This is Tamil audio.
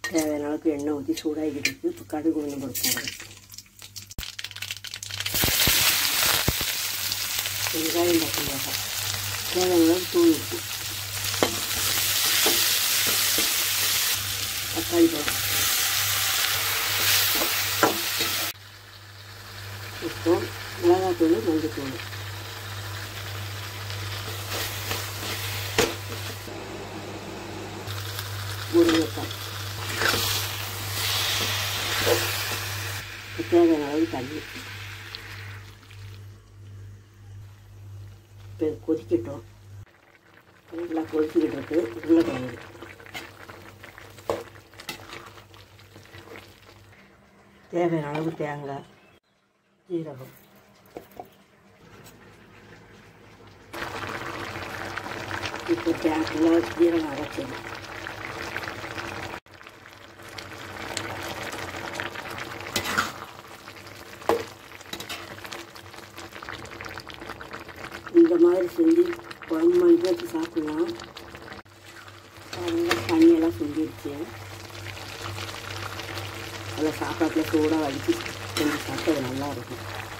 தேவையான அளவுக்கு எண்ணெய் ஊற்றி சூடாகிக்கிட்டு இருக்கு இப்போ கடுகு ஒன்று கொடுப்போம் வெங்காயம் பச்சை மிளகாய் தேவையான அளவுக்கு தூள் உப்பு தக்காளி பழம் இப்போ மிளகாத்தூள் மஞ்சத்தூள் முருங்கைக்காய் தேவையான அளவு தண்ணி இப்போ இது கொதிக்கட்டும் நல்லா கொதிச்சுக்கிட்டு இருக்கு உருளைக்கிழங்கு தேவையான அளவு தேங்காய் ஜீரகம் இப்போ தேங்காய் ஜீரகம் அரைச்சது இந்த மாதிரி செஞ்சு குழம்பு மாதிரி வச்சு சாப்பிட்லாம் நல்லா தண்ணியெல்லாம் சுண்டிடுச்சு அதில் சாப்பாட்டில் சூடாக வடித்து செஞ்சு சாப்பிட்டு அது நல்லா இருக்கும்